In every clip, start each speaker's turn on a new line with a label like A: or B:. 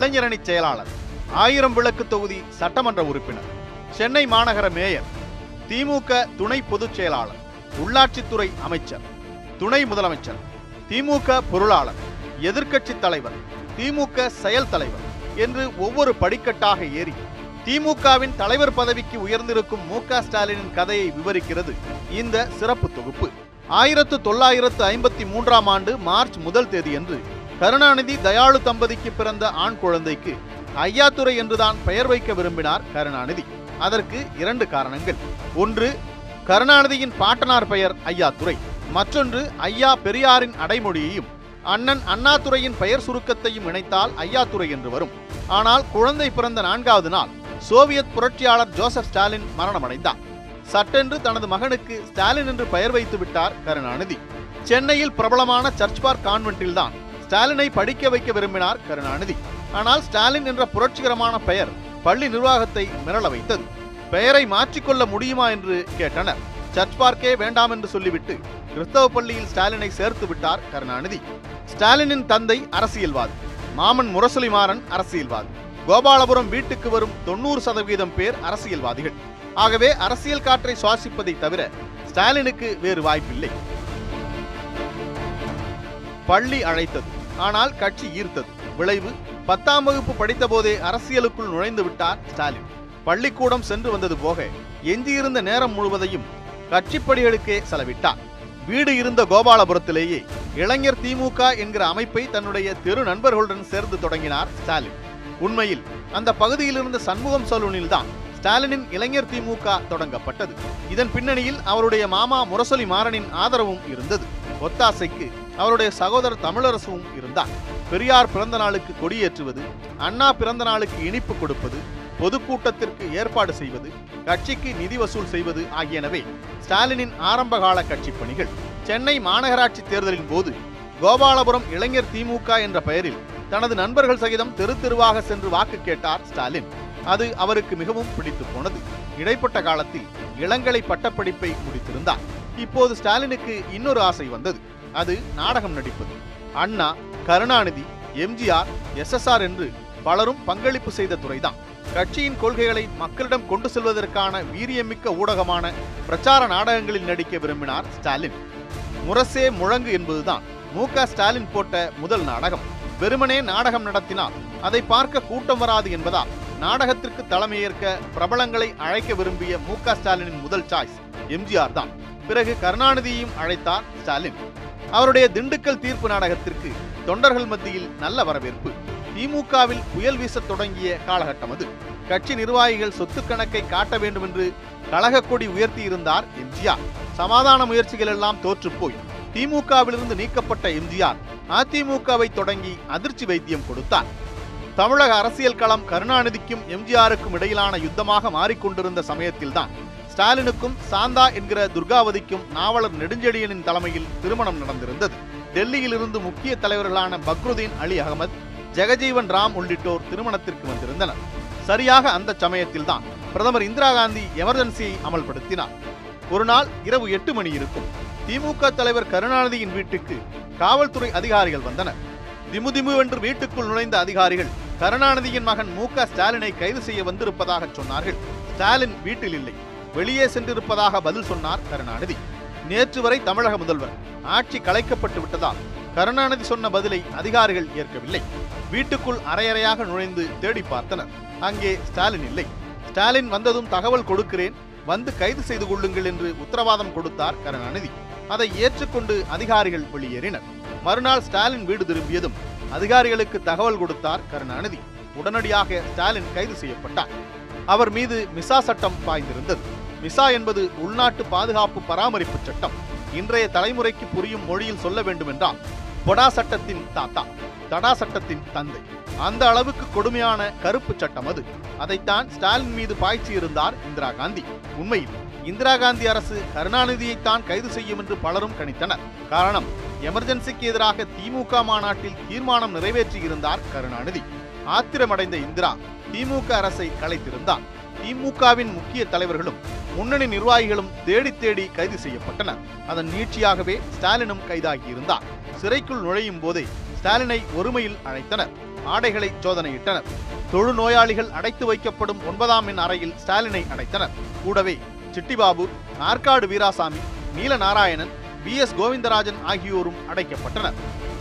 A: இளைஞரணி செயலாளர் ஆயிரம் விளக்கு தொகுதி சட்டமன்ற உறுப்பினர் சென்னை மாநகர மேயர் திமுக துணை பொதுச் செயலாளர் உள்ளாட்சித்துறை அமைச்சர் துணை முதலமைச்சர் திமுக பொருளாளர் எதிர்க்கட்சி தலைவர் திமுக செயல் தலைவர் என்று ஒவ்வொரு படிக்கட்டாக ஏறி திமுகவின் தலைவர் பதவிக்கு உயர்ந்திருக்கும் மு க ஸ்டாலினின் கதையை விவரிக்கிறது இந்த சிறப்பு தொகுப்பு ஆயிரத்து தொள்ளாயிரத்து ஐம்பத்தி மூன்றாம் ஆண்டு மார்ச் முதல் தேதியன்று கருணாநிதி தயாளு தம்பதிக்கு பிறந்த ஆண் குழந்தைக்கு ஐயாத்துரை என்றுதான் பெயர் வைக்க விரும்பினார் கருணாநிதி அதற்கு இரண்டு காரணங்கள் ஒன்று கருணாநிதியின் பாட்டனார் பெயர் ஐயாத்துரை மற்றொன்று ஐயா பெரியாரின் அடைமொழியையும் அண்ணன் அண்ணாதுரையின் பெயர் சுருக்கத்தையும் இணைத்தால் ஐயாத்துரை என்று வரும் ஆனால் குழந்தை பிறந்த நான்காவது நாள் சோவியத் புரட்சியாளர் ஜோசப் ஸ்டாலின் மரணமடைந்தார் சட்டென்று தனது மகனுக்கு ஸ்டாலின் என்று பெயர் வைத்து விட்டார் கருணாநிதி சென்னையில் பிரபலமான சர்ச் பார்க் கான்வென்ட்டில் தான் ஸ்டாலினை படிக்க வைக்க விரும்பினார் கருணாநிதி ஆனால் ஸ்டாலின் என்ற புரட்சிகரமான பெயர் பள்ளி நிர்வாகத்தை மிரள வைத்தது பெயரை மாற்றிக்கொள்ள முடியுமா என்று கேட்டனர் சர்ச் பார்க்கே வேண்டாம் என்று சொல்லிவிட்டு கிறிஸ்தவ பள்ளியில் ஸ்டாலினை சேர்த்து விட்டார் கருணாநிதி ஸ்டாலினின் தந்தை அரசியல்வாதி மாமன் முரசொலிமாறன் அரசியல்வாதி கோபாலபுரம் வீட்டுக்கு வரும் தொண்ணூறு சதவீதம் பேர் அரசியல்வாதிகள் ஆகவே அரசியல் காற்றை சுவாசிப்பதை தவிர ஸ்டாலினுக்கு வேறு வாய்ப்பில்லை பள்ளி அழைத்தது ஆனால் கட்சி ஈர்த்தது விளைவு பத்தாம் வகுப்பு படித்த போதே அரசியலுக்குள் நுழைந்து விட்டார் ஸ்டாலின் பள்ளிக்கூடம் சென்று வந்தது போக எஞ்சியிருந்த நேரம் முழுவதையும் கட்சிப்படிகளுக்கே செலவிட்டார் வீடு இருந்த கோபாலபுரத்திலேயே இளைஞர் திமுக என்கிற அமைப்பை தன்னுடைய தெரு நண்பர்களுடன் சேர்ந்து தொடங்கினார் ஸ்டாலின் உண்மையில் அந்த பகுதியில் இருந்த சண்முகம் சலூனில் தான் ஸ்டாலினின் இளைஞர் திமுக தொடங்கப்பட்டது இதன் பின்னணியில் அவருடைய மாமா முரசொலி மாறனின் ஆதரவும் இருந்தது ஒத்தாசைக்கு அவருடைய சகோதரர் தமிழரசுவும் இருந்தார் பெரியார் பிறந்த நாளுக்கு கொடியேற்றுவது அண்ணா பிறந்த நாளுக்கு இனிப்பு கொடுப்பது பொதுக்கூட்டத்திற்கு ஏற்பாடு செய்வது கட்சிக்கு நிதி வசூல் செய்வது ஆகியனவே ஸ்டாலினின் ஆரம்பகால கட்சி பணிகள் சென்னை மாநகராட்சி தேர்தலின் போது கோபாலபுரம் இளைஞர் திமுக என்ற பெயரில் தனது நண்பர்கள் சகிதம் தெரு தெருவாக சென்று வாக்கு கேட்டார் ஸ்டாலின் அது அவருக்கு மிகவும் பிடித்து போனது இடைப்பட்ட காலத்தில் இளங்கலை பட்டப்படிப்பை முடித்திருந்தார் இப்போது ஸ்டாலினுக்கு இன்னொரு ஆசை வந்தது அது நாடகம் நடிப்பது அண்ணா கருணாநிதி எம்ஜிஆர் எஸ்எஸ்ஆர் என்று பலரும் பங்களிப்பு செய்த துறைதான் கட்சியின் கொள்கைகளை மக்களிடம் கொண்டு செல்வதற்கான வீரியமிக்க ஊடகமான பிரச்சார நாடகங்களில் நடிக்க விரும்பினார் ஸ்டாலின் முரசே முழங்கு என்பதுதான் மு க ஸ்டாலின் போட்ட முதல் நாடகம் வெறுமனே நாடகம் நடத்தினால் அதை பார்க்க கூட்டம் வராது என்பதால் நாடகத்திற்கு தலைமையேற்க பிரபலங்களை அழைக்க விரும்பிய மு க ஸ்டாலினின் முதல் சாய்ஸ் எம்ஜிஆர் தான் பிறகு கருணாநிதியையும் அழைத்தார் ஸ்டாலின் அவருடைய திண்டுக்கல் தீர்ப்பு நாடகத்திற்கு தொண்டர்கள் மத்தியில் நல்ல வரவேற்பு திமுகவில் புயல் வீசத் தொடங்கிய காலகட்டம் அது கட்சி நிர்வாகிகள் சொத்து கணக்கை காட்ட வேண்டும் என்று கழக கொடி உயர்த்தியிருந்தார் எம்ஜிஆர் சமாதான முயற்சிகள் எல்லாம் தோற்றுப்போய் திமுகவிலிருந்து நீக்கப்பட்ட எம்ஜிஆர் அதிமுகவை தொடங்கி அதிர்ச்சி வைத்தியம் கொடுத்தார் தமிழக அரசியல் களம் கருணாநிதிக்கும் எம்ஜிஆருக்கும் இடையிலான யுத்தமாக மாறிக்கொண்டிருந்த சமயத்தில்தான் ஸ்டாலினுக்கும் சாந்தா என்கிற துர்காவதிக்கும் நாவலர் நெடுஞ்செழியனின் தலைமையில் திருமணம் நடந்திருந்தது டெல்லியில் இருந்து முக்கிய தலைவர்களான பக்ருதீன் அலி அகமது ஜெகஜீவன் ராம் உள்ளிட்டோர் திருமணத்திற்கு வந்திருந்தனர் சரியாக அந்த சமயத்தில்தான் பிரதமர் இந்திரா காந்தி எமர்ஜென்சியை அமல்படுத்தினார் ஒரு நாள் இரவு எட்டு மணி இருக்கும் திமுக தலைவர் கருணாநிதியின் வீட்டுக்கு காவல்துறை அதிகாரிகள் வந்தனர் திமுதிமு என்று வீட்டுக்குள் நுழைந்த அதிகாரிகள் கருணாநிதியின் மகன் மு க ஸ்டாலினை கைது செய்ய வந்திருப்பதாக சொன்னார்கள் ஸ்டாலின் வீட்டில் இல்லை வெளியே சென்றிருப்பதாக பதில் சொன்னார் கருணாநிதி நேற்று வரை தமிழக முதல்வர் ஆட்சி கலைக்கப்பட்டு விட்டதால் கருணாநிதி சொன்ன பதிலை அதிகாரிகள் ஏற்கவில்லை வீட்டுக்குள் அரையறையாக நுழைந்து தேடி பார்த்தனர் அங்கே ஸ்டாலின் இல்லை ஸ்டாலின் வந்ததும் தகவல் கொடுக்கிறேன் வந்து கைது செய்து கொள்ளுங்கள் என்று உத்தரவாதம் கொடுத்தார் கருணாநிதி அதை ஏற்றுக்கொண்டு அதிகாரிகள் வெளியேறினர் மறுநாள் ஸ்டாலின் வீடு திரும்பியதும் அதிகாரிகளுக்கு தகவல் கொடுத்தார் கருணாநிதி உடனடியாக ஸ்டாலின் கைது செய்யப்பட்டார் அவர் மீது மிசா சட்டம் பாய்ந்திருந்தது மிசா என்பது உள்நாட்டு பாதுகாப்பு பராமரிப்பு சட்டம் இன்றைய தலைமுறைக்கு புரியும் மொழியில் சொல்ல வேண்டுமென்றால் பொடா சட்டத்தின் தாத்தா தடா சட்டத்தின் தந்தை அந்த அளவுக்கு கொடுமையான கருப்பு சட்டம் அது அதைத்தான் ஸ்டாலின் மீது பாய்ச்சி இருந்தார் இந்திரா காந்தி உண்மையில் இந்திரா காந்தி அரசு கருணாநிதியைத்தான் கைது செய்யும் என்று பலரும் கணித்தனர் காரணம் எமர்ஜென்சிக்கு எதிராக திமுக மாநாட்டில் தீர்மானம் நிறைவேற்றியிருந்தார் கருணாநிதி ஆத்திரமடைந்த இந்திரா திமுக அரசை கலைத்திருந்தார் திமுகவின் முக்கிய தலைவர்களும் முன்னணி நிர்வாகிகளும் தேடி தேடி கைது செய்யப்பட்டனர் அதன் நீட்சியாகவே ஸ்டாலினும் கைதாகியிருந்தார் சிறைக்குள் நுழையும் போதே ஸ்டாலினை ஒருமையில் அழைத்தனர் ஆடைகளை சோதனையிட்டனர் தொழுநோயாளிகள் அடைத்து வைக்கப்படும் ஒன்பதாம் எண் அறையில் ஸ்டாலினை அடைத்தனர் கூடவே சிட்டிபாபு ஆற்காடு வீராசாமி நீல நாராயணன் வி எஸ் கோவிந்தராஜன் ஆகியோரும் அடைக்கப்பட்டனர்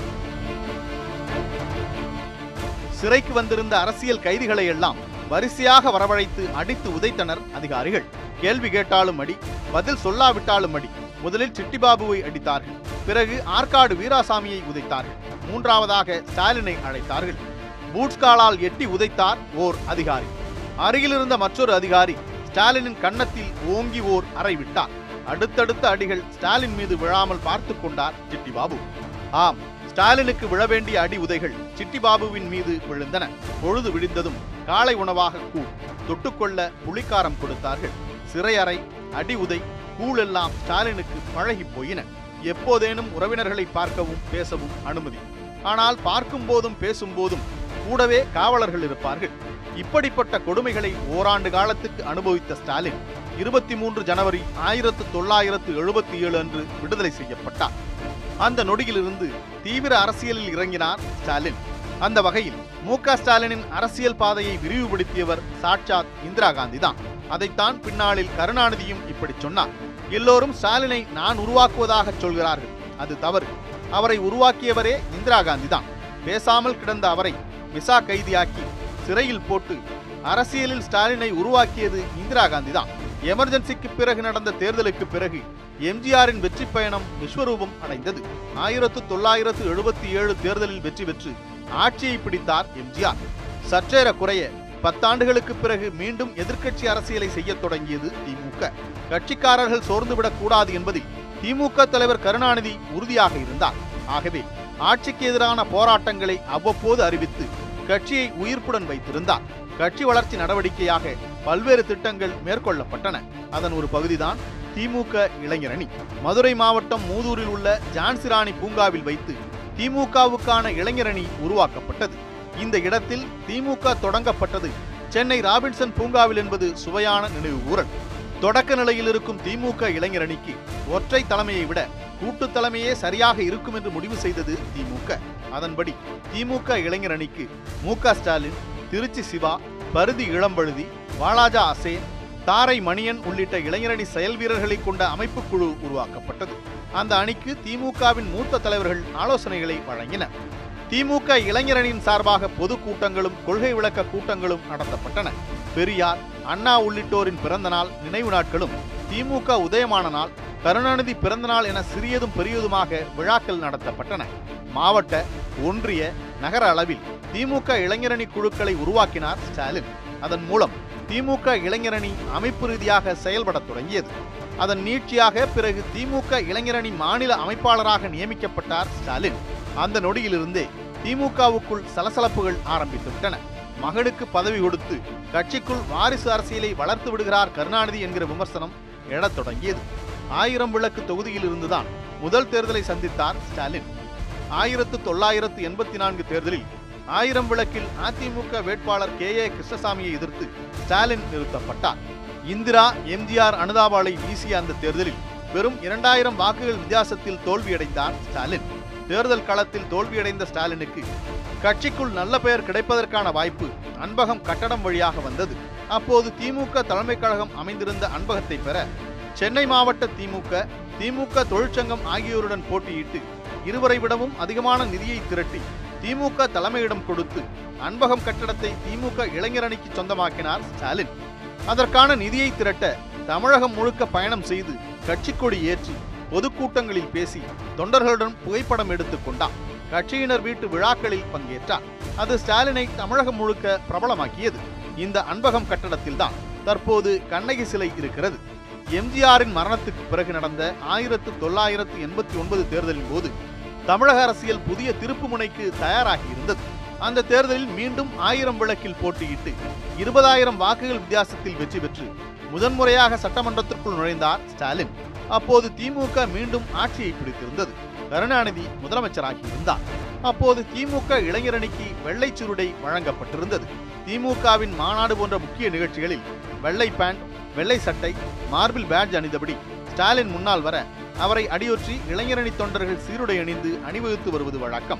A: சிறைக்கு வந்திருந்த அரசியல் கைதிகளை எல்லாம் வரிசையாக வரவழைத்து அடித்து உதைத்தனர் அதிகாரிகள் கேள்வி கேட்டாலும் அடி பதில் சொல்லாவிட்டாலும் அடி முதலில் சிட்டிபாபுவை அடித்தார்கள் பிறகு ஆற்காடு வீராசாமியை உதைத்தார்கள் மூன்றாவதாக ஸ்டாலினை அழைத்தார்கள் பூட்ஸ்காலால் எட்டி உதைத்தார் ஓர் அதிகாரி அருகிலிருந்த மற்றொரு அதிகாரி ஸ்டாலினின் கன்னத்தில் ஓங்கி ஓர் அறை விட்டார் அடுத்தடுத்த அடிகள் ஸ்டாலின் மீது விழாமல் பார்த்து கொண்டார் சிட்டிபாபு ஆம் ஸ்டாலினுக்கு விழ வேண்டிய அடி உதைகள் சிட்டிபாபுவின் மீது விழுந்தன பொழுது விடிந்ததும் காலை உணவாக கூழ் தொட்டுக்கொள்ள புளிக்காரம் கொடுத்தார்கள் சிறையறை அடி உதை கூழ் எல்லாம் ஸ்டாலினுக்கு பழகி போயின எப்போதேனும் உறவினர்களை பார்க்கவும் பேசவும் அனுமதி ஆனால் பார்க்கும் போதும் பேசும் போதும் கூடவே காவலர்கள் இருப்பார்கள் இப்படிப்பட்ட கொடுமைகளை ஓராண்டு காலத்துக்கு அனுபவித்த ஸ்டாலின் இருபத்தி மூன்று ஜனவரி ஆயிரத்து தொள்ளாயிரத்து எழுபத்தி ஏழு அன்று விடுதலை செய்யப்பட்டார் அந்த நொடியிலிருந்து தீவிர அரசியலில் இறங்கினார் ஸ்டாலின் அந்த வகையில் மு க ஸ்டாலினின் அரசியல் பாதையை விரிவுபடுத்தியவர் சாட்சாத் இந்திரா காந்தி தான் அதைத்தான் பின்னாளில் கருணாநிதியும் இப்படி சொன்னார் எல்லோரும் ஸ்டாலினை நான் உருவாக்குவதாக சொல்கிறார்கள் அது தவறு அவரை உருவாக்கியவரே இந்திரா காந்தி தான் பேசாமல் கிடந்த அவரை விசா கைதியாக்கி சிறையில் போட்டு அரசியலில் ஸ்டாலினை உருவாக்கியது இந்திரா காந்தி தான் எமர்ஜென்சிக்கு பிறகு நடந்த தேர்தலுக்கு பிறகு எம்ஜிஆரின் வெற்றி பயணம் விஸ்வரூபம் அடைந்தது ஆயிரத்து தொள்ளாயிரத்து எழுபத்தி ஏழு தேர்தலில் வெற்றி பெற்று ஆட்சியை பிடித்தார் எம்ஜிஆர் சற்றேற குறைய பத்தாண்டுகளுக்கு பிறகு மீண்டும் எதிர்க்கட்சி அரசியலை செய்யத் தொடங்கியது திமுக கட்சிக்காரர்கள் சோர்ந்துவிடக் கூடாது என்பதில் திமுக தலைவர் கருணாநிதி உறுதியாக இருந்தார் ஆகவே ஆட்சிக்கு எதிரான போராட்டங்களை அவ்வப்போது அறிவித்து கட்சியை உயிர்ப்புடன் வைத்திருந்தார் கட்சி வளர்ச்சி நடவடிக்கையாக பல்வேறு திட்டங்கள் மேற்கொள்ளப்பட்டன அதன் ஒரு பகுதிதான் திமுக இளைஞரணி மதுரை மாவட்டம் மூதூரில் உள்ள ஜான்சிராணி பூங்காவில் வைத்து திமுகவுக்கான இளைஞரணி உருவாக்கப்பட்டது இந்த இடத்தில் திமுக தொடங்கப்பட்டது சென்னை ராபின்சன் பூங்காவில் என்பது சுவையான நினைவுகூரல் தொடக்க நிலையில் இருக்கும் திமுக இளைஞரணிக்கு ஒற்றை தலைமையை விட கூட்டு தலைமையே சரியாக இருக்கும் என்று முடிவு செய்தது திமுக அதன்படி திமுக இளைஞரணிக்கு மு க ஸ்டாலின் திருச்சி சிவா பருதி இளம்பழுதி வாலாஜா அசேன் தாரை மணியன் உள்ளிட்ட இளைஞரணி செயல் வீரர்களை கொண்ட அமைப்பு குழு உருவாக்கப்பட்டது அந்த அணிக்கு திமுகவின் மூத்த தலைவர்கள் ஆலோசனைகளை வழங்கினர் திமுக இளைஞரணியின் சார்பாக பொது கூட்டங்களும் கொள்கை விளக்க கூட்டங்களும் நடத்தப்பட்டன பெரியார் அண்ணா உள்ளிட்டோரின் பிறந்த நாள் நினைவு நாட்களும் திமுக உதயமான நாள் கருணாநிதி பிறந்த நாள் என சிறியதும் பெரியதுமாக விழாக்கள் நடத்தப்பட்டன மாவட்ட ஒன்றிய நகர அளவில் திமுக இளைஞரணி குழுக்களை உருவாக்கினார் ஸ்டாலின் அதன் மூலம் திமுக இளைஞரணி அமைப்பு ரீதியாக செயல்படத் தொடங்கியது அதன் நீட்சியாக பிறகு திமுக இளைஞரணி மாநில அமைப்பாளராக நியமிக்கப்பட்டார் ஸ்டாலின் அந்த நொடியிலிருந்தே திமுகவுக்குள் சலசலப்புகள் ஆரம்பித்து விட்டன மகனுக்கு பதவி கொடுத்து கட்சிக்குள் வாரிசு அரசியலை வளர்த்து விடுகிறார் கருணாநிதி என்கிற விமர்சனம் எழத் தொடங்கியது ஆயிரம் விளக்கு தொகுதியில் இருந்துதான் முதல் தேர்தலை சந்தித்தார் ஸ்டாலின் ஆயிரத்து தொள்ளாயிரத்து எண்பத்தி நான்கு தேர்தலில் ஆயிரம் விளக்கில் அதிமுக வேட்பாளர் கே ஏ கிருஷ்ணசாமியை எதிர்த்து ஸ்டாலின் நிறுத்தப்பட்டார் இந்திரா எம்ஜிஆர் அனுதாபாலை வீசிய அந்த தேர்தலில் வெறும் இரண்டாயிரம் வாக்குகள் வித்தியாசத்தில் தோல்வியடைந்தார் ஸ்டாலின் தேர்தல் களத்தில் தோல்வியடைந்த ஸ்டாலினுக்கு கட்சிக்குள் நல்ல பெயர் கிடைப்பதற்கான வாய்ப்பு அன்பகம் கட்டடம் வழியாக வந்தது அப்போது திமுக தலைமை கழகம் அமைந்திருந்த அன்பகத்தை பெற சென்னை மாவட்ட திமுக திமுக தொழிற்சங்கம் ஆகியோருடன் போட்டியிட்டு இருவரை விடவும் அதிகமான நிதியை திரட்டி திமுக தலைமையிடம் கொடுத்து அன்பகம் கட்டடத்தை திமுக இளைஞரணிக்கு சொந்தமாக்கினார் ஸ்டாலின் அதற்கான நிதியை திரட்ட தமிழகம் முழுக்க பயணம் செய்து கட்சிக்கொடி ஏற்றி பொதுக்கூட்டங்களில் பேசி தொண்டர்களுடன் புகைப்படம் எடுத்துக் கொண்டார் கட்சியினர் வீட்டு விழாக்களில் பங்கேற்றார் அது ஸ்டாலினை தமிழகம் முழுக்க பிரபலமாக்கியது இந்த அன்பகம் கட்டடத்தில்தான் தற்போது கண்ணகி சிலை இருக்கிறது எம்ஜிஆரின் மரணத்துக்கு பிறகு நடந்த ஆயிரத்து தொள்ளாயிரத்து எண்பத்தி ஒன்பது தேர்தலின் போது தமிழக அரசியல் புதிய திருப்பு முனைக்கு தயாராகி இருந்தது அந்த தேர்தலில் மீண்டும் ஆயிரம் விளக்கில் போட்டியிட்டு இருபதாயிரம் வாக்குகள் வித்தியாசத்தில் வெற்றி பெற்று முதன்முறையாக சட்டமன்றத்திற்குள் நுழைந்தார் ஸ்டாலின் அப்போது திமுக மீண்டும் ஆட்சியை பிடித்திருந்தது கருணாநிதி முதலமைச்சராகி இருந்தார் அப்போது திமுக இளைஞரணிக்கு வெள்ளை சுருடை வழங்கப்பட்டிருந்தது திமுகவின் மாநாடு போன்ற முக்கிய நிகழ்ச்சிகளில் வெள்ளை பேண்ட் வெள்ளை சட்டை மார்பிள் பேட்ஜ் அணிந்தபடி ஸ்டாலின் முன்னால் வர அவரை அடியொற்றி இளைஞரணி தொண்டர்கள் சீருடை அணிந்து அணிவகுத்து வருவது வழக்கம்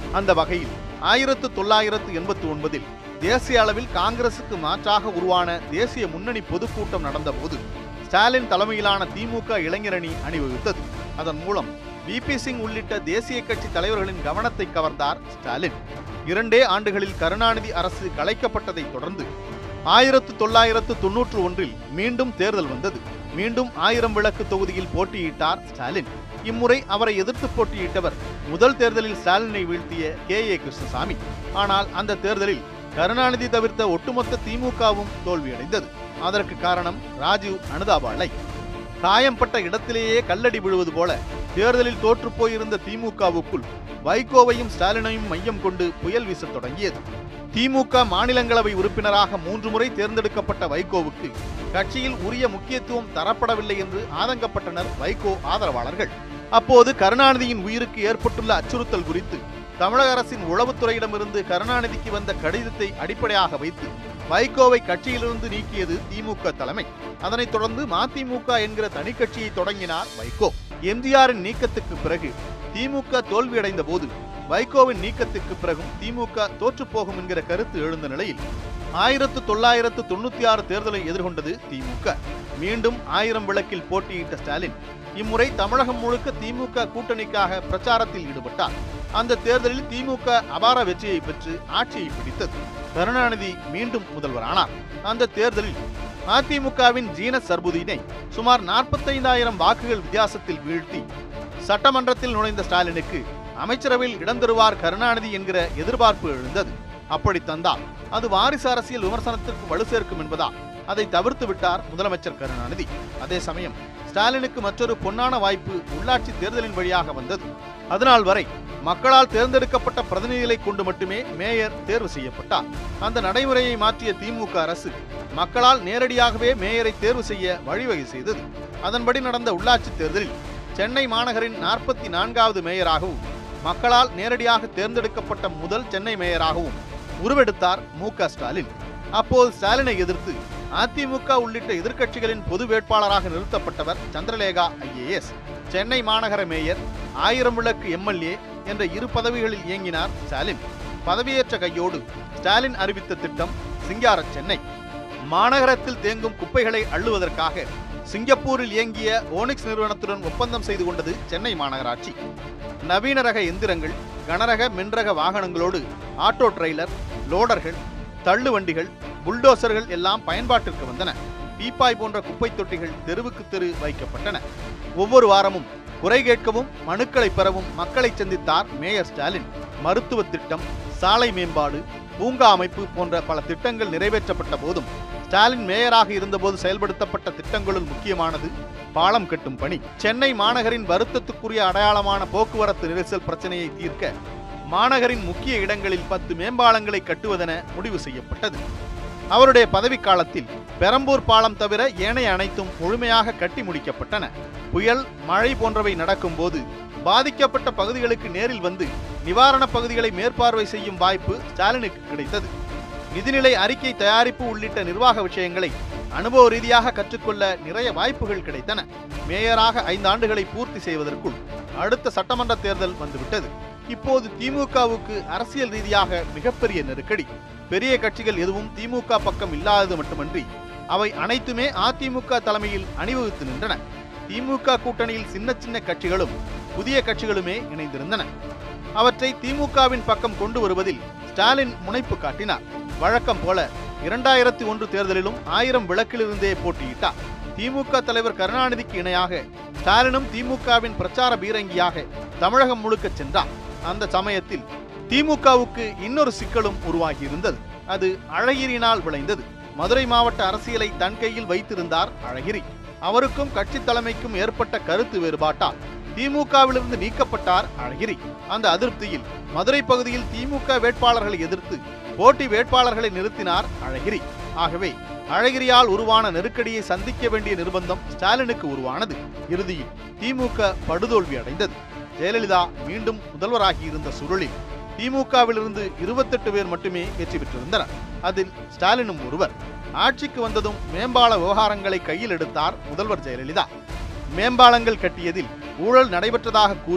A: அந்த வகையில் ஆயிரத்து தொள்ளாயிரத்து எண்பத்தி ஒன்பதில் தேசிய அளவில் காங்கிரசுக்கு மாற்றாக உருவான தேசிய முன்னணி பொதுக்கூட்டம் நடந்தபோது ஸ்டாலின் தலைமையிலான திமுக இளைஞரணி அணிவகுத்தது அதன் மூலம் விபி சிங் உள்ளிட்ட தேசிய கட்சி தலைவர்களின் கவனத்தை கவர்ந்தார் ஸ்டாலின் இரண்டே ஆண்டுகளில் கருணாநிதி அரசு கலைக்கப்பட்டதை தொடர்ந்து ஆயிரத்து தொள்ளாயிரத்து தொன்னூற்று ஒன்றில் மீண்டும் தேர்தல் வந்தது மீண்டும் ஆயிரம் விளக்கு தொகுதியில் போட்டியிட்டார் ஸ்டாலின் இம்முறை அவரை எதிர்த்து போட்டியிட்டவர் முதல் தேர்தலில் ஸ்டாலினை வீழ்த்திய கே ஏ கிருஷ்ணசாமி ஆனால் அந்த தேர்தலில் கருணாநிதி தவிர்த்த ஒட்டுமொத்த திமுகவும் தோல்வியடைந்தது அதற்கு காரணம் ராஜீவ் அனுதாபாலை காயம்பட்ட இடத்திலேயே கல்லடி விழுவது போல தேர்தலில் தோற்றுப் போயிருந்த திமுகவுக்குள் வைகோவையும் ஸ்டாலினையும் மையம் கொண்டு புயல் வீசத் தொடங்கியது திமுக மாநிலங்களவை உறுப்பினராக மூன்று முறை தேர்ந்தெடுக்கப்பட்ட வைகோவுக்கு கட்சியில் உரிய முக்கியத்துவம் தரப்படவில்லை என்று ஆதங்கப்பட்டனர் வைகோ ஆதரவாளர்கள் அப்போது கருணாநிதியின் உயிருக்கு ஏற்பட்டுள்ள அச்சுறுத்தல் குறித்து தமிழக அரசின் உளவுத்துறையிடமிருந்து கருணாநிதிக்கு வந்த கடிதத்தை அடிப்படையாக வைத்து வைகோவை கட்சியிலிருந்து நீக்கியது திமுக தலைமை அதனைத் தொடர்ந்து மதிமுக என்கிற தனி கட்சியை தொடங்கினார் வைகோ எம்ஜிஆரின் நீக்கத்துக்கு பிறகு திமுக தோல்வியடைந்த போது வைகோவின் நீக்கத்துக்கு பிறகும் திமுக தோற்றுப்போகும் என்கிற கருத்து எழுந்த நிலையில் ஆயிரத்து தொள்ளாயிரத்து தொண்ணூத்தி ஆறு தேர்தலை எதிர்கொண்டது திமுக மீண்டும் ஆயிரம் விளக்கில் போட்டியிட்ட ஸ்டாலின் இம்முறை தமிழகம் முழுக்க திமுக கூட்டணிக்காக பிரச்சாரத்தில் ஈடுபட்டார் அந்த தேர்தலில் திமுக அபார வெற்றியை பெற்று ஆட்சியை பிடித்தது கருணாநிதி மீண்டும் முதல்வரானார் அந்த தேர்தலில் அதிமுகவின் ஜீன சர்புதீனை சுமார் நாற்பத்தைந்தாயிரம் வாக்குகள் வித்தியாசத்தில் வீழ்த்தி சட்டமன்றத்தில் நுழைந்த ஸ்டாலினுக்கு அமைச்சரவையில் இடம் தருவார் கருணாநிதி என்கிற எதிர்பார்ப்பு எழுந்தது அப்படி தந்தால் அது வாரிசு அரசியல் விமர்சனத்திற்கு வலு சேர்க்கும் என்பதால் அதை தவிர்த்து விட்டார் முதலமைச்சர் கருணாநிதி அதே சமயம் ஸ்டாலினுக்கு மற்றொரு பொன்னான வாய்ப்பு உள்ளாட்சி தேர்தலின் வழியாக வந்தது அதனால் வரை மக்களால் தேர்ந்தெடுக்கப்பட்ட பிரதிநிதிகளை கொண்டு மட்டுமே மேயர் தேர்வு செய்யப்பட்டார் அந்த நடைமுறையை மாற்றிய திமுக அரசு மக்களால் நேரடியாகவே மேயரை தேர்வு செய்ய வழிவகை செய்தது அதன்படி நடந்த உள்ளாட்சி தேர்தலில் சென்னை மாநகரின் நாற்பத்தி நான்காவது மேயராகவும் மக்களால் நேரடியாக தேர்ந்தெடுக்கப்பட்ட முதல் சென்னை மேயராகவும் உருவெடுத்தார் மு க ஸ்டாலின் அப்போது ஸ்டாலினை எதிர்த்து அதிமுக உள்ளிட்ட எதிர்க்கட்சிகளின் பொது வேட்பாளராக நிறுத்தப்பட்டவர் சந்திரலேகா ஐஏஎஸ் சென்னை மாநகர மேயர் ஆயிரம் விளக்கு எம்எல்ஏ என்ற இரு பதவிகளில் இயங்கினார் ஸ்டாலின் பதவியேற்ற கையோடு ஸ்டாலின் அறிவித்த திட்டம் சிங்கார சென்னை மாநகரத்தில் தேங்கும் குப்பைகளை அள்ளுவதற்காக சிங்கப்பூரில் இயங்கிய ஓனிக்ஸ் நிறுவனத்துடன் ஒப்பந்தம் செய்து கொண்டது சென்னை மாநகராட்சி நவீன ரக எந்திரங்கள் கனரக மென்ரக வாகனங்களோடு ஆட்டோ டிரெய்லர் லோடர்கள் தள்ளு வண்டிகள் புல்டோசர்கள் எல்லாம் பயன்பாட்டிற்கு வந்தன பீப்பாய் போன்ற குப்பை தொட்டிகள் தெருவுக்கு தெரு வைக்கப்பட்டன ஒவ்வொரு வாரமும் குறை கேட்கவும் மனுக்களை பெறவும் மக்களை சந்தித்தார் மேயர் ஸ்டாலின் மருத்துவ திட்டம் சாலை மேம்பாடு பூங்கா அமைப்பு போன்ற பல திட்டங்கள் நிறைவேற்றப்பட்ட போதும் ஸ்டாலின் மேயராக இருந்தபோது செயல்படுத்தப்பட்ட திட்டங்களுள் முக்கியமானது பாலம் கட்டும் பணி சென்னை மாநகரின் வருத்தத்துக்குரிய அடையாளமான போக்குவரத்து நெரிசல் பிரச்சனையை தீர்க்க மாநகரின் முக்கிய இடங்களில் பத்து மேம்பாலங்களை கட்டுவதென முடிவு செய்யப்பட்டது அவருடைய பதவிக்காலத்தில் பெரம்பூர் பாலம் தவிர ஏனைய அனைத்தும் முழுமையாக கட்டி முடிக்கப்பட்டன புயல் மழை போன்றவை நடக்கும்போது பாதிக்கப்பட்ட பகுதிகளுக்கு நேரில் வந்து நிவாரணப் பகுதிகளை மேற்பார்வை செய்யும் வாய்ப்பு ஸ்டாலினுக்கு கிடைத்தது நிதிநிலை அறிக்கை தயாரிப்பு உள்ளிட்ட நிர்வாக விஷயங்களை அனுபவ ரீதியாக கற்றுக்கொள்ள நிறைய வாய்ப்புகள் கிடைத்தன மேயராக ஐந்து ஆண்டுகளை பூர்த்தி செய்வதற்குள் அடுத்த சட்டமன்ற தேர்தல் வந்துவிட்டது இப்போது திமுகவுக்கு அரசியல் ரீதியாக மிகப்பெரிய நெருக்கடி பெரிய கட்சிகள் எதுவும் திமுக பக்கம் இல்லாதது மட்டுமன்றி அவை அனைத்துமே அதிமுக தலைமையில் அணிவகுத்து நின்றன திமுக கூட்டணியில் சின்ன சின்ன கட்சிகளும் புதிய கட்சிகளுமே இணைந்திருந்தன அவற்றை திமுகவின் பக்கம் கொண்டு வருவதில் ஸ்டாலின் முனைப்பு காட்டினார் வழக்கம் போல இரண்டாயிரத்தி ஒன்று தேர்தலிலும் ஆயிரம் விளக்கிலிருந்தே போட்டியிட்டார் திமுக தலைவர் கருணாநிதிக்கு இணையாக ஸ்டாலினும் திமுகவின் பிரச்சார பீரங்கியாக தமிழகம் முழுக்க சென்றார் அந்த சமயத்தில் திமுகவுக்கு இன்னொரு சிக்கலும் உருவாகியிருந்தது அது அழகிரியினால் விளைந்தது மதுரை மாவட்ட அரசியலை தன் கையில் வைத்திருந்தார் அழகிரி அவருக்கும் கட்சி தலைமைக்கும் ஏற்பட்ட கருத்து வேறுபாட்டால் திமுகவிலிருந்து நீக்கப்பட்டார் அழகிரி அந்த அதிருப்தியில் மதுரை பகுதியில் திமுக வேட்பாளர்களை எதிர்த்து போட்டி வேட்பாளர்களை நிறுத்தினார் அழகிரி ஆகவே அழகிரியால் உருவான நெருக்கடியை சந்திக்க வேண்டிய நிர்பந்தம் ஸ்டாலினுக்கு உருவானது இறுதியில் திமுக படுதோல்வி அடைந்தது ஜெயலலிதா மீண்டும் முதல்வராகி இருந்த சுருளில் திமுகவிலிருந்து இருபத்தெட்டு பேர் மட்டுமே வெற்றி பெற்றிருந்தனர் அதில் ஸ்டாலினும் ஒருவர் ஆட்சிக்கு வந்ததும் மேம்பால விவகாரங்களை கையில் எடுத்தார் முதல்வர் ஜெயலலிதா மேம்பாலங்கள் கட்டியதில் ஊழல் நடைபெற்றதாக கூறி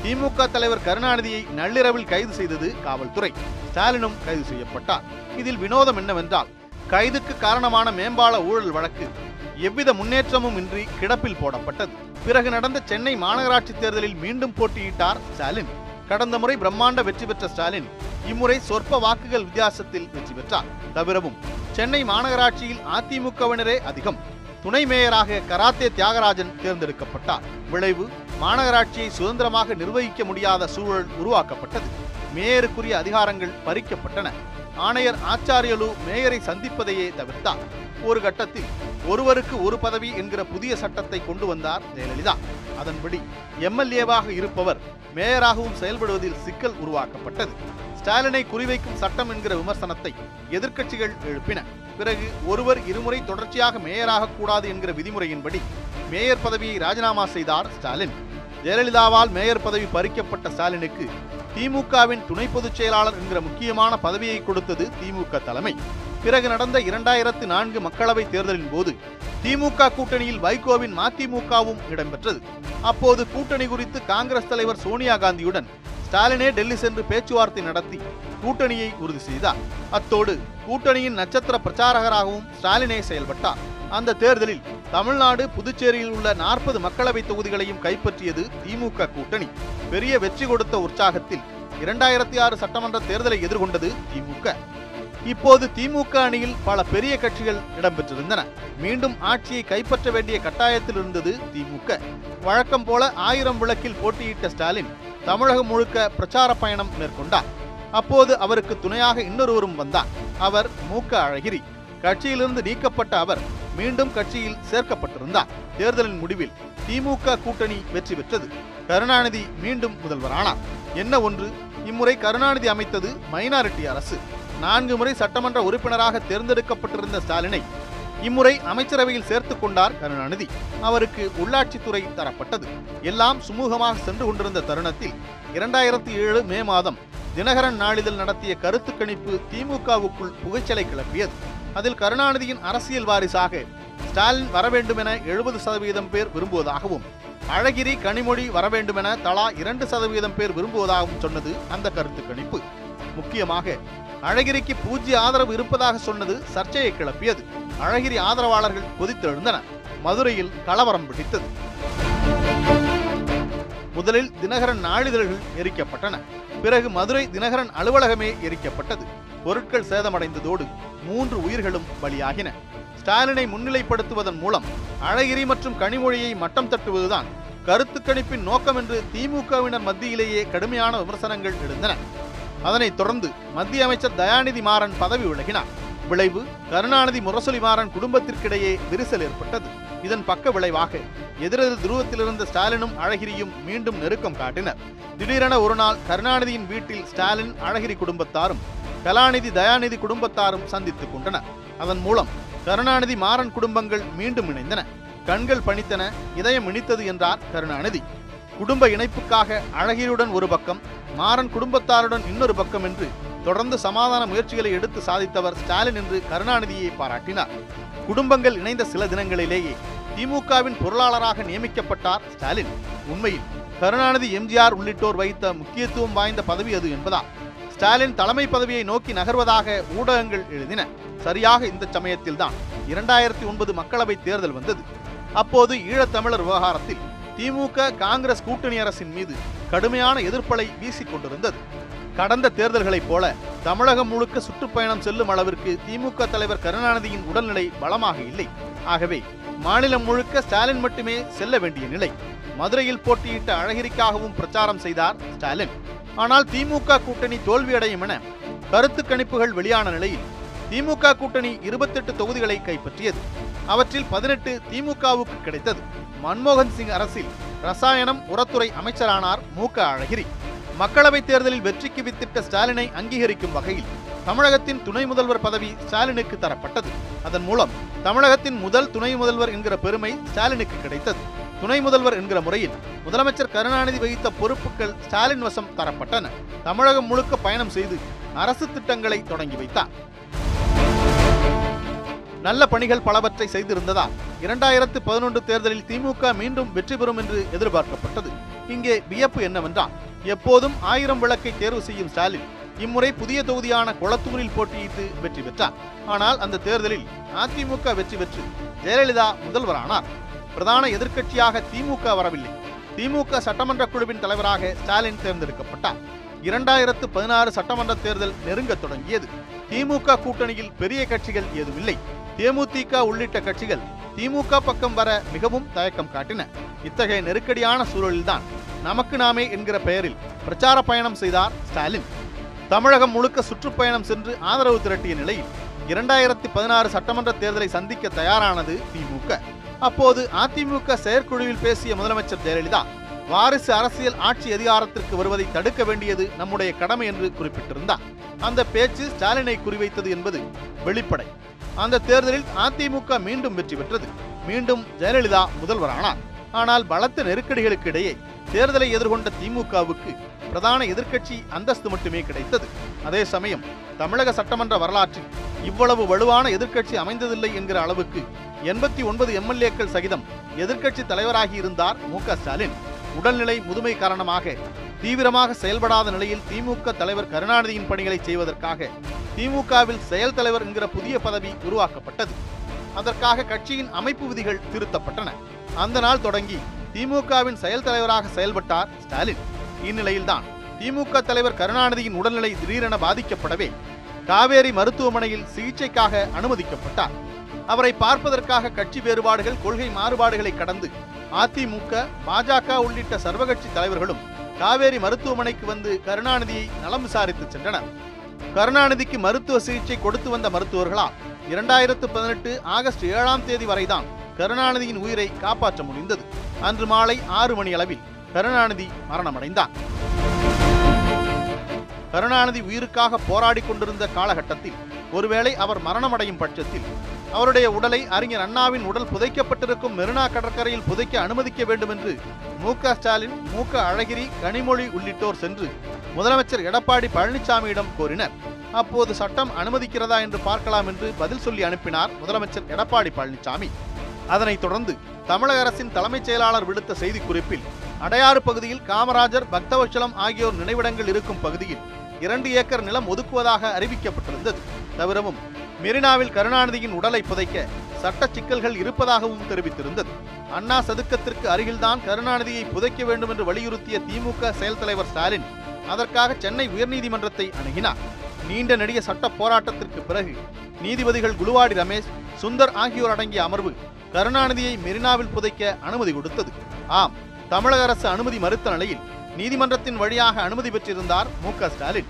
A: திமுக தலைவர் கருணாநிதியை நள்ளிரவில் கைது செய்தது காவல்துறை ஸ்டாலினும் கைது செய்யப்பட்டார் இதில் வினோதம் என்னவென்றால் கைதுக்கு காரணமான மேம்பால ஊழல் வழக்கு எவ்வித முன்னேற்றமும் இன்றி கிடப்பில் போடப்பட்டது பிறகு நடந்த சென்னை மாநகராட்சி தேர்தலில் மீண்டும் போட்டியிட்டார் ஸ்டாலின் கடந்த முறை பிரம்மாண்ட வெற்றி பெற்ற ஸ்டாலின் இம்முறை சொற்ப வாக்குகள் வித்தியாசத்தில் வெற்றி பெற்றார் தவிரவும் சென்னை மாநகராட்சியில் அதிமுகவினரே அதிகம் துணை மேயராக கராத்தே தியாகராஜன் தேர்ந்தெடுக்கப்பட்டார் விளைவு மாநகராட்சியை சுதந்திரமாக நிர்வகிக்க முடியாத சூழல் உருவாக்கப்பட்டது மேயருக்குரிய அதிகாரங்கள் பறிக்கப்பட்டன ஆணையர் ஆச்சாரியலு மேயரை சந்திப்பதையே தவிர்த்தார் ஒரு கட்டத்தில் ஒருவருக்கு ஒரு பதவி என்கிற புதிய சட்டத்தை கொண்டு வந்தார் ஜெயலலிதா அதன்படி எம்எல்ஏவாக இருப்பவர் மேயராகவும் செயல்படுவதில் சிக்கல் உருவாக்கப்பட்டது ஸ்டாலினை குறிவைக்கும் சட்டம் என்கிற விமர்சனத்தை எதிர்க்கட்சிகள் எழுப்பின பிறகு ஒருவர் இருமுறை தொடர்ச்சியாக மேயராக கூடாது என்கிற விதிமுறையின்படி மேயர் பதவியை ராஜினாமா செய்தார் ஸ்டாலின் ஜெயலலிதாவால் மேயர் பதவி பறிக்கப்பட்ட ஸ்டாலினுக்கு திமுகவின் துணை பொதுச் செயலாளர் என்கிற முக்கியமான பதவியை கொடுத்தது திமுக தலைமை பிறகு நடந்த இரண்டாயிரத்து நான்கு மக்களவைத் தேர்தலின் போது திமுக கூட்டணியில் வைகோவின் மதிமுகவும் இடம்பெற்றது அப்போது கூட்டணி குறித்து காங்கிரஸ் தலைவர் சோனியா காந்தியுடன் ஸ்டாலினே டெல்லி சென்று பேச்சுவார்த்தை நடத்தி கூட்டணியை உறுதி செய்தார் அத்தோடு கூட்டணியின் நட்சத்திர பிரச்சாரகராகவும் ஸ்டாலினே செயல்பட்டார் அந்த தேர்தலில் தமிழ்நாடு புதுச்சேரியில் உள்ள நாற்பது மக்களவை தொகுதிகளையும் கைப்பற்றியது திமுக கூட்டணி பெரிய வெற்றி கொடுத்த உற்சாகத்தில் இரண்டாயிரத்தி ஆறு சட்டமன்ற தேர்தலை எதிர்கொண்டது திமுக இப்போது திமுக அணியில் பல பெரிய கட்சிகள் இடம்பெற்றிருந்தன மீண்டும் ஆட்சியை கைப்பற்ற வேண்டிய கட்டாயத்தில் இருந்தது திமுக வழக்கம் போல ஆயிரம் விளக்கில் போட்டியிட்ட ஸ்டாலின் தமிழகம் முழுக்க பிரச்சார பயணம் மேற்கொண்டார் அப்போது அவருக்கு துணையாக இன்னொருவரும் வந்தார் அவர் மூக்க அழகிரி கட்சியிலிருந்து நீக்கப்பட்ட அவர் மீண்டும் கட்சியில் சேர்க்கப்பட்டிருந்தார் தேர்தலின் முடிவில் திமுக கூட்டணி வெற்றி பெற்றது கருணாநிதி மீண்டும் முதல்வரானார் என்ன ஒன்று இம்முறை கருணாநிதி அமைத்தது மைனாரிட்டி அரசு நான்கு முறை சட்டமன்ற உறுப்பினராக தேர்ந்தெடுக்கப்பட்டிருந்த ஸ்டாலினை இம்முறை அமைச்சரவையில் சேர்த்துக் கொண்டார் கருணாநிதி அவருக்கு உள்ளாட்சித்துறை தரப்பட்டது எல்லாம் சுமூகமாக சென்று கொண்டிருந்த தருணத்தில் இரண்டாயிரத்தி ஏழு மே மாதம் தினகரன் நாளிதழ் நடத்திய கருத்து கணிப்பு திமுகவுக்குள் புகைச்சலை கிளப்பியது அதில் கருணாநிதியின் அரசியல் வாரிசாக ஸ்டாலின் வர வேண்டுமென எழுபது சதவீதம் பேர் விரும்புவதாகவும் அழகிரி கனிமொழி வர வேண்டுமென தலா இரண்டு சதவீதம் பேர் விரும்புவதாகவும் சொன்னது அந்த கருத்து கணிப்பு முக்கியமாக அழகிரிக்கு பூஜ்ய ஆதரவு இருப்பதாக சொன்னது சர்ச்சையை கிளப்பியது அழகிரி ஆதரவாளர்கள் கொதித்தெழுந்தனர் மதுரையில் கலவரம் பிடித்தது முதலில் தினகரன் நாளிதழ்கள் எரிக்கப்பட்டன பிறகு மதுரை தினகரன் அலுவலகமே எரிக்கப்பட்டது பொருட்கள் சேதமடைந்ததோடு மூன்று உயிர்களும் பலியாகின ஸ்டாலினை முன்னிலைப்படுத்துவதன் மூலம் அழகிரி மற்றும் கனிமொழியை மட்டம் தட்டுவதுதான் கருத்து கணிப்பின் நோக்கம் என்று திமுகவினர் மத்தியிலேயே கடுமையான விமர்சனங்கள் எழுந்தன அதனைத் தொடர்ந்து மத்திய அமைச்சர் தயாநிதி மாறன் பதவி விலகினார் விளைவு கருணாநிதி முரசொலி மாறன் குடும்பத்திற்கிடையே விரிசல் ஏற்பட்டது இதன் பக்க விளைவாக எதிரெதிர் துருவத்தில் இருந்த ஸ்டாலினும் அழகிரியும் மீண்டும் நெருக்கம் காட்டினர் திடீரென ஒரு நாள் கருணாநிதியின் வீட்டில் ஸ்டாலின் அழகிரி குடும்பத்தாரும் கலாநிதி தயாநிதி குடும்பத்தாரும் சந்தித்துக் கொண்டனர் அதன் மூலம் கருணாநிதி மாறன் குடும்பங்கள் மீண்டும் இணைந்தன கண்கள் பணித்தன இதயம் இனித்தது என்றார் கருணாநிதி குடும்ப இணைப்புக்காக அழகிரியுடன் ஒரு பக்கம் மாறன் குடும்பத்தாருடன் இன்னொரு பக்கம் என்று தொடர்ந்து சமாதான முயற்சிகளை எடுத்து சாதித்தவர் ஸ்டாலின் என்று கருணாநிதியை பாராட்டினார் குடும்பங்கள் இணைந்த சில தினங்களிலேயே திமுகவின் பொருளாளராக நியமிக்கப்பட்டார் ஸ்டாலின் உண்மையில் கருணாநிதி எம்ஜிஆர் உள்ளிட்டோர் வைத்த முக்கியத்துவம் வாய்ந்த பதவி அது என்பதால் ஸ்டாலின் தலைமை பதவியை நோக்கி நகர்வதாக ஊடகங்கள் எழுதின சரியாக இந்த சமயத்தில்தான் இரண்டாயிரத்தி ஒன்பது மக்களவை தேர்தல் வந்தது அப்போது ஈழத்தமிழர் விவகாரத்தில் திமுக காங்கிரஸ் கூட்டணி அரசின் மீது கடுமையான எதிர்ப்பலை வீசிக் கொண்டிருந்தது கடந்த தேர்தல்களைப் போல தமிழகம் முழுக்க சுற்றுப்பயணம் செல்லும் அளவிற்கு திமுக தலைவர் கருணாநிதியின் உடல்நிலை பலமாக இல்லை ஆகவே மாநிலம் முழுக்க ஸ்டாலின் மட்டுமே செல்ல வேண்டிய நிலை மதுரையில் போட்டியிட்ட அழகிரிக்காகவும் பிரச்சாரம் செய்தார் ஸ்டாலின் ஆனால் திமுக கூட்டணி தோல்வியடையும் என கருத்து கணிப்புகள் வெளியான நிலையில் திமுக கூட்டணி இருபத்தெட்டு தொகுதிகளை கைப்பற்றியது அவற்றில் பதினெட்டு திமுகவுக்கு கிடைத்தது மன்மோகன் சிங் அரசில் ரசாயனம் உரத்துறை அமைச்சரானார் மு க அழகிரி மக்களவைத் தேர்தலில் வெற்றிக்கு வித்திட்ட ஸ்டாலினை அங்கீகரிக்கும் வகையில் தமிழகத்தின் துணை முதல்வர் பதவி ஸ்டாலினுக்கு தரப்பட்டது அதன் மூலம் தமிழகத்தின் முதல் துணை முதல்வர் என்கிற பெருமை ஸ்டாலினுக்கு கிடைத்தது துணை முதல்வர் என்கிற முறையில் முதலமைச்சர் கருணாநிதி வகித்த பொறுப்புகள் ஸ்டாலின் வசம் தரப்பட்டன தமிழகம் முழுக்க பயணம் செய்து அரசு திட்டங்களை தொடங்கி வைத்தார் நல்ல பணிகள் பலவற்றை செய்திருந்ததால் இரண்டாயிரத்து பதினொன்று தேர்தலில் திமுக மீண்டும் வெற்றி பெறும் என்று எதிர்பார்க்கப்பட்டது இங்கே வியப்பு என்னவென்றால் எப்போதும் ஆயிரம் விளக்கை தேர்வு செய்யும் ஸ்டாலின் இம்முறை புதிய தொகுதியான கொளத்தூரில் போட்டியிட்டு வெற்றி பெற்றார் ஆனால் அந்த தேர்தலில் அதிமுக வெற்றி பெற்று ஜெயலலிதா முதல்வரானார் பிரதான எதிர்க்கட்சியாக திமுக வரவில்லை திமுக சட்டமன்ற குழுவின் தலைவராக ஸ்டாலின் தேர்ந்தெடுக்கப்பட்டார் இரண்டாயிரத்து பதினாறு சட்டமன்ற தேர்தல் நெருங்கத் தொடங்கியது திமுக கூட்டணியில் பெரிய கட்சிகள் ஏதுமில்லை தேமுதிக உள்ளிட்ட கட்சிகள் திமுக பக்கம் வர மிகவும் தயக்கம் காட்டின இத்தகைய நெருக்கடியான சூழலில்தான் நமக்கு நாமே என்கிற பெயரில் பிரச்சார பயணம் செய்தார் ஸ்டாலின் தமிழகம் முழுக்க சுற்றுப்பயணம் சென்று ஆதரவு திரட்டிய நிலையில் இரண்டாயிரத்தி பதினாறு சட்டமன்ற தேர்தலை சந்திக்க தயாரானது திமுக அப்போது அதிமுக செயற்குழுவில் பேசிய முதலமைச்சர் ஜெயலலிதா வாரிசு அரசியல் ஆட்சி அதிகாரத்திற்கு வருவதை தடுக்க வேண்டியது நம்முடைய கடமை என்று குறிப்பிட்டிருந்தார் அந்த பேச்சு ஸ்டாலினை குறிவைத்தது என்பது வெளிப்படை அந்த தேர்தலில் அதிமுக மீண்டும் வெற்றி பெற்றது மீண்டும் ஜெயலலிதா முதல்வரானார் ஆனால் பலத்த நெருக்கடிகளுக்கு இடையே தேர்தலை எதிர்கொண்ட திமுகவுக்கு பிரதான எதிர்க்கட்சி அந்தஸ்து மட்டுமே கிடைத்தது அதே சமயம் தமிழக சட்டமன்ற வரலாற்றில் இவ்வளவு வலுவான எதிர்க்கட்சி அமைந்ததில்லை என்கிற அளவுக்கு எண்பத்தி ஒன்பது எம்எல்ஏக்கள் சகிதம் எதிர்க்கட்சி தலைவராகி இருந்தார் மு க ஸ்டாலின் உடல்நிலை முதுமை காரணமாக தீவிரமாக செயல்படாத நிலையில் திமுக தலைவர் கருணாநிதியின் பணிகளை செய்வதற்காக திமுகவில் செயல் தலைவர் என்கிற புதிய பதவி உருவாக்கப்பட்டது அதற்காக கட்சியின் அமைப்பு விதிகள் திருத்தப்பட்டன அந்த நாள் தொடங்கி திமுகவின் செயல் தலைவராக செயல்பட்டார் ஸ்டாலின் இந்நிலையில்தான் திமுக தலைவர் கருணாநிதியின் உடல்நிலை திடீரென பாதிக்கப்படவே காவேரி மருத்துவமனையில் சிகிச்சைக்காக அனுமதிக்கப்பட்டார் அவரை பார்ப்பதற்காக கட்சி வேறுபாடுகள் கொள்கை மாறுபாடுகளை கடந்து அதிமுக பாஜக உள்ளிட்ட சர்வகட்சி தலைவர்களும் காவேரி மருத்துவமனைக்கு வந்து கருணாநிதியை நலம் விசாரித்து சென்றனர் கருணாநிதிக்கு மருத்துவ சிகிச்சை கொடுத்து வந்த மருத்துவர்களால் இரண்டாயிரத்து பதினெட்டு ஆகஸ்ட் ஏழாம் தேதி வரைதான் கருணாநிதியின் உயிரை காப்பாற்ற முடிந்தது அன்று மாலை ஆறு மணி அளவில் கருணாநிதி மரணமடைந்தார் கருணாநிதி உயிருக்காக போராடி கொண்டிருந்த காலகட்டத்தில் ஒருவேளை அவர் மரணமடையும் பட்சத்தில் அவருடைய உடலை அறிஞர் அண்ணாவின் உடல் புதைக்கப்பட்டிருக்கும் மெரினா கடற்கரையில் புதைக்க அனுமதிக்க வேண்டும் என்று மு க ஸ்டாலின் மு க அழகிரி கனிமொழி உள்ளிட்டோர் சென்று முதலமைச்சர் எடப்பாடி பழனிசாமியிடம் கோரினர் அப்போது சட்டம் அனுமதிக்கிறதா என்று பார்க்கலாம் என்று பதில் சொல்லி அனுப்பினார் முதலமைச்சர் எடப்பாடி பழனிசாமி அதனைத் தொடர்ந்து தமிழக அரசின் தலைமைச் செயலாளர் விடுத்த செய்திக்குறிப்பில் அடையாறு பகுதியில் காமராஜர் பக்தவச்சலம் ஆகியோர் நினைவிடங்கள் இருக்கும் பகுதியில் இரண்டு ஏக்கர் நிலம் ஒதுக்குவதாக அறிவிக்கப்பட்டிருந்தது தவிரவும் மெரினாவில் கருணாநிதியின் உடலை புதைக்க சட்ட சிக்கல்கள் இருப்பதாகவும் தெரிவித்திருந்தது அண்ணா சதுக்கத்திற்கு அருகில்தான் கருணாநிதியை புதைக்க வேண்டும் என்று வலியுறுத்திய திமுக செயல் தலைவர் ஸ்டாலின் அதற்காக சென்னை உயர்நீதிமன்றத்தை அணுகினார் நீண்ட நெடிய சட்ட போராட்டத்திற்கு பிறகு நீதிபதிகள் குலுவாடி ரமேஷ் சுந்தர் ஆகியோர் அடங்கிய அமர்வு கருணாநிதியை மெரினாவில் புதைக்க அனுமதி கொடுத்தது ஆம் தமிழக அரசு அனுமதி மறுத்த நிலையில் நீதிமன்றத்தின் வழியாக அனுமதி பெற்றிருந்தார் மு க ஸ்டாலின்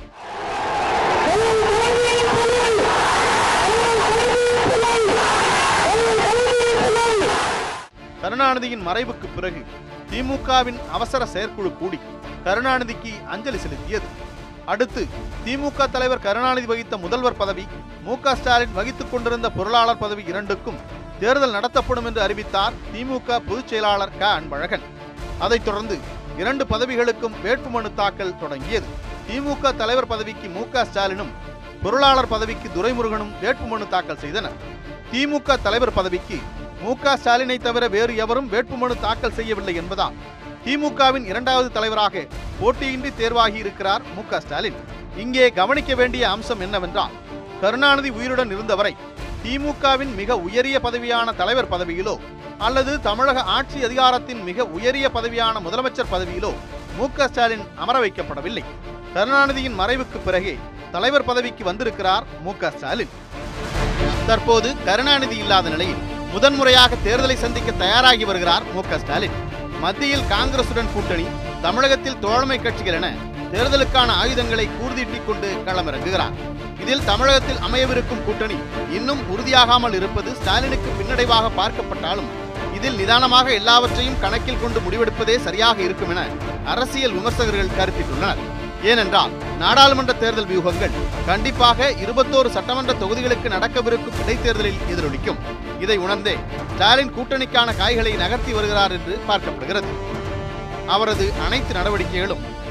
A: கருணாநிதியின் மறைவுக்கு பிறகு திமுகவின் அவசர செயற்குழு கூடி கருணாநிதிக்கு அஞ்சலி செலுத்தியது அடுத்து திமுக தலைவர் கருணாநிதி வகித்த முதல்வர் பதவி மு க ஸ்டாலின் வகித்துக் கொண்டிருந்த பொருளாளர் பதவி இரண்டுக்கும் தேர்தல் நடத்தப்படும் என்று அறிவித்தார் திமுக பொதுச் செயலாளர் க அன்பழகன் அதைத் தொடர்ந்து இரண்டு பதவிகளுக்கும் வேட்புமனு தாக்கல் தொடங்கியது திமுக தலைவர் பதவிக்கு மு க ஸ்டாலினும் பொருளாளர் பதவிக்கு துரைமுருகனும் வேட்புமனு தாக்கல் செய்தனர் திமுக தலைவர் பதவிக்கு மு க ஸ்டாலினை தவிர வேறு எவரும் வேட்புமனு தாக்கல் செய்யவில்லை என்பதால் திமுகவின் இரண்டாவது தலைவராக போட்டியின்றி தேர்வாகி இருக்கிறார் மு க ஸ்டாலின் இங்கே கவனிக்க வேண்டிய அம்சம் என்னவென்றால் கருணாநிதி உயிருடன் இருந்தவரை திமுகவின் மிக உயரிய பதவியான தலைவர் பதவியிலோ அல்லது தமிழக ஆட்சி அதிகாரத்தின் மிக உயரிய பதவியான முதலமைச்சர் பதவியிலோ மு க ஸ்டாலின் அமர வைக்கப்படவில்லை கருணாநிதியின் மறைவுக்கு பிறகே தலைவர் பதவிக்கு வந்திருக்கிறார் மு க ஸ்டாலின் தற்போது கருணாநிதி இல்லாத நிலையில் முதன்முறையாக தேர்தலை சந்திக்க தயாராகி வருகிறார் மு க ஸ்டாலின் மத்தியில் காங்கிரசுடன் கூட்டணி தமிழகத்தில் தோழமை கட்சிகள் என தேர்தலுக்கான ஆயுதங்களை கூர்தீட்டிக் கொண்டு களமிறங்குகிறார் இதில் தமிழகத்தில் அமையவிருக்கும் கூட்டணி இன்னும் உறுதியாகாமல் இருப்பது ஸ்டாலினுக்கு பின்னடைவாக பார்க்கப்பட்டாலும் இதில் நிதானமாக எல்லாவற்றையும் கணக்கில் கொண்டு முடிவெடுப்பதே சரியாக இருக்கும் என அரசியல் விமர்சகர்கள் கருத்திட்டுள்ளனர் ஏனென்றால் நாடாளுமன்ற தேர்தல் வியூகங்கள் கண்டிப்பாக இருபத்தோரு சட்டமன்ற தொகுதிகளுக்கு நடக்கவிருக்கும் இடைத்தேர்தலில் எதிரொலிக்கும் இதை உணர்ந்தே ஸ்டாலின் கூட்டணிக்கான காய்களை நகர்த்தி வருகிறார் என்று பார்க்கப்படுகிறது அவரது அனைத்து நடவடிக்கைகளும்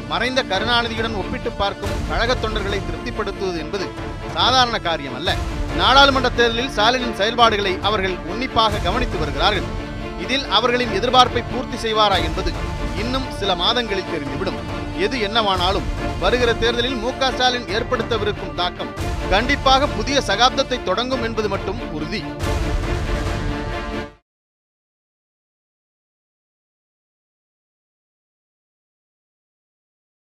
A: மறைந்த கருணாநிதியுடன் ஒப்பிட்டு பார்க்கும் கழக தொண்டர்களை திருப்திப்படுத்துவது என்பது சாதாரண காரியம் அல்ல நாடாளுமன்ற தேர்தலில் ஸ்டாலினின் செயல்பாடுகளை அவர்கள் உன்னிப்பாக கவனித்து வருகிறார்கள் இதில் அவர்களின் எதிர்பார்ப்பை பூர்த்தி செய்வாரா என்பது இன்னும் சில மாதங்களில் தெரிந்துவிடும் எது என்னவானாலும் வருகிற தேர்தலில் மு க ஸ்டாலின் ஏற்படுத்தவிருக்கும் தாக்கம் கண்டிப்பாக புதிய சகாப்தத்தை தொடங்கும் என்பது மட்டும் உறுதி